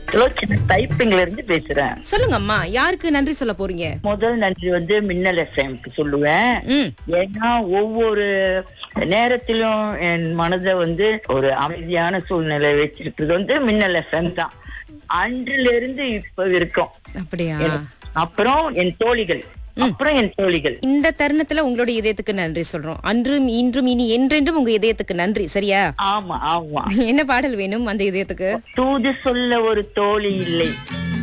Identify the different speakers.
Speaker 1: சின்ன டைப்பிங்ல இருந்து பேசுறேன்
Speaker 2: சொல்லுங்க அம்மா யாருக்கு நன்றி சொல்ல போறீங்க
Speaker 1: முதல் நன்றி வந்து மின்னல் எஃப்எம்க்கு சொல்லுவேன்
Speaker 2: ம்
Speaker 1: ஏன்னா ஒவ்வொரு நேரத்திலும் என் மனதை வந்து ஒரு அமைதியான சூழ்நிலை வச்சிருக்கிறது வந்து மின்னல் எஃப்எம் தான் அன்றிலிருந்து இருந்து இப்ப இருக்கும்
Speaker 2: அப்படியா
Speaker 1: அப்புறம் என் தோழிகள் அப்புறம் என் தோழிகள்
Speaker 2: இந்த தருணத்துல உங்களோட இதயத்துக்கு நன்றி சொல்றோம் அன்றும் இன்றும் இனி என்றென்றும் உங்க இதயத்துக்கு நன்றி சரியா
Speaker 1: ஆமா ஆமா
Speaker 2: என்ன பாடல் வேணும் அந்த இதயத்துக்கு
Speaker 1: தூது சொல்ல ஒரு தோழி இல்லை